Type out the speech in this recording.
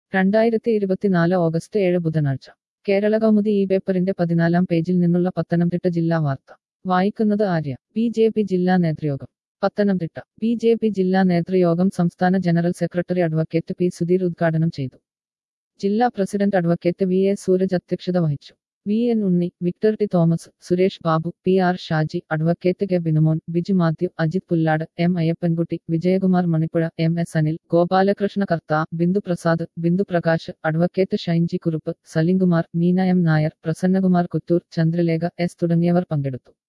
രണ്ടായിരത്തി ഇരുപത്തിനാല് ഓഗസ്റ്റ് ഏഴ് ബുധനാഴ്ച കേരള കൗമുദി ഈ പേപ്പറിന്റെ പതിനാലാം പേജിൽ നിന്നുള്ള പത്തനംതിട്ട ജില്ലാ വാർത്ത വായിക്കുന്നത് ആര്യ ബി ജെ പി ജില്ലാ നേതൃയോഗം പത്തനംതിട്ട ബി ജെ പി ജില്ലാ നേതൃയോഗം സംസ്ഥാന general secretary advocate P Sudheer ഉദ്ഘാടനം ചെയ്തു ജില്ലാ president advocate V A Sooraj അധ്യക്ഷത വഹിച്ചു V N Unni Victor T Thomas Suresh Babu P R Shaji advocate K Binumon Biju Mathew Ajith Pullad M Ayyappankutty Vijayakumar Manippuzha M S Anil Gopalakrishna Kartha Bindu Prasad Bindu Prakash advocate Shainji Kurup Salimkumar Meena M Nair Prasannakumar Kuthoor Chandralekha S തുടങ്ങിയവർ പങ്കെടുത്തു